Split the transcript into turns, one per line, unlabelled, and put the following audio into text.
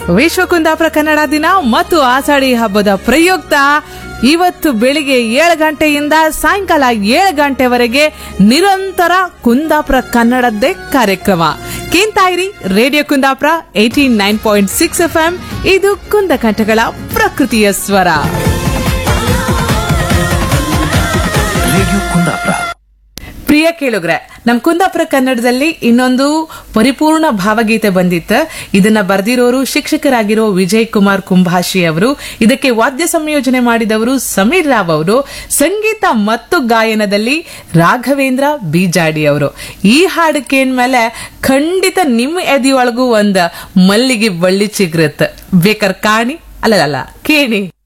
ವಿಶ್ವ ಕುಂದಾಪುರ ಕನ್ನಡ ದಿನ ಮತ್ತು ಆಷಾಢಿ ಹಬ್ಬದ ಪ್ರಯುಕ್ತ ಇವತ್ತು ಬೆಳಿಗ್ಗೆ ಏಳು ಗಂಟೆಯಿಂದ ಸಾಯಂಕಾಲ ಏಳು ಗಂಟೆವರೆಗೆ ನಿರಂತರ ಕುಂದಾಪುರ ಕನ್ನಡದ್ದೇ ಕಾರ್ಯಕ್ರಮ ಕೇಂತಾಯಿರಿ radio Kundapura eighty nine point six F M ಇದು ಕುಂದಕಂಠಗಳ ಪ್ರಕೃತಿಯ ಸ್ವರ
ರೇಡಿಯೋ ಕುಂದಾಪುರ
ಪ್ರಿಯ ಕೇಳುಗ್ರೆ ನಮ್ ಕುಂದಾಪುರ ಕನ್ನಡದಲ್ಲಿ ಇನ್ನೊಂದು ಪರಿಪೂರ್ಣ ಭಾವಗೀತೆ ಬಂದಿತ್ತು ಇದನ್ನ ಬರೆದಿರೋರು ಶಿಕ್ಷಕರಾಗಿರೋ ವಿಜಯ್ ಕುಮಾರ್ ಕುಂಭಾಷಿ ಅವರು ಇದಕ್ಕೆ ವಾದ್ಯ ಸಂಯೋಜನೆ ಮಾಡಿದವರು ಸಮೀರ್ ರಾವ್ ಅವರು ಸಂಗೀತ ಮತ್ತು ಗಾಯನದಲ್ಲಿ ರಾಘವೇಂದ್ರ ಬೀಜಾಡಿ ಅವರು ಈ ಹಾಡು ಕೇಳ್ಮೇಲೆ ಖಂಡಿತ ನಿಮ್ಮ ಎದೆಯೊಳಗೂ ಒಂದ್ ಮಲ್ಲಿಗೆ ಬಳ್ಳಿ ಚಿಗ್ರತ್ ಬೇಕಾರ ಕಾಣಿ ಅಲ್ಲಲ್ಲ ಕೇಳಿ